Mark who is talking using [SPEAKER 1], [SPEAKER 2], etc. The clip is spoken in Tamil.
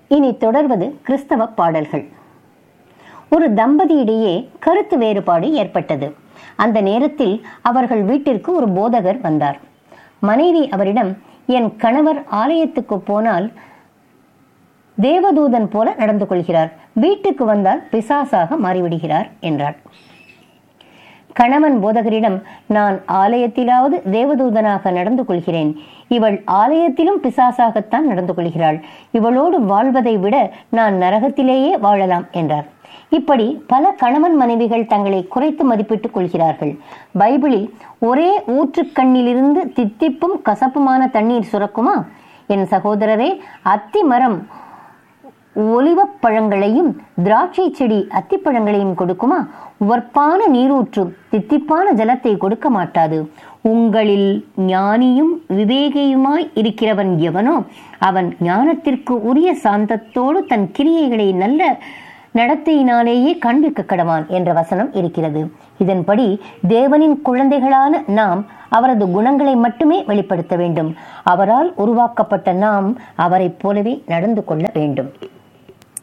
[SPEAKER 1] இனி தொடர்வது கிறிஸ்தவ பாடல்கள் ஒரு தம்பதியிடையே கருத்து வேறுபாடு ஏற்பட்டது அந்த நேரத்தில் அவர்கள் வீட்டிற்கு ஒரு போதகர் வந்தார் மனைவி அவரிடம் என் கணவர் ஆலயத்துக்கு போனால் தேவதூதன் போல நடந்து கொள்கிறார் வீட்டுக்கு வந்தால் பிசாசாக மாறிவிடுகிறார் என்றார் கணவன் போதகரிடம் நான் ஆலயத்திலாவது தேவதூதனாக நடந்து கொள்கிறேன் இவள் ஆலயத்திலும் பிசாசாகத்தான் நடந்து கொள்கிறாள் இவளோடு வாழ்வதை விட நான் நரகத்திலேயே வாழலாம் என்றார் இப்படி பல கணவன் மனைவிகள் தங்களை குறைத்து மதிப்பிட்டுக் கொள்கிறார்கள் பைபிளில் ஒரே ஊற்றுக்கண்ணிலிருந்து தித்திப்பும் கசப்புமான தண்ணீர் சுரக்குமா என் சகோதரரே அத்தி மரம் ஒலிவப் பழங்களையும் திராட்சை செடி அத்திப்பழங்களையும் கொடுக்குமா உவர்ப்பான நீரூற்று தித்திப்பான ஜலத்தை கொடுக்க மாட்டாது உங்களில் ஞானியும் விவேகியுமாய் இருக்கிறவன் எவனோ அவன் ஞானத்திற்கு உரிய சாந்தத்தோடு தன் கிரியைகளை நல்ல நடத்தையினாலேயே காண்பிக்க கடவான் என்ற வசனம் இருக்கிறது இதன்படி தேவனின் குழந்தைகளான நாம் அவரது குணங்களை மட்டுமே வெளிப்படுத்த வேண்டும் அவரால் உருவாக்கப்பட்ட நாம் அவரைப் போலவே நடந்து கொள்ள வேண்டும்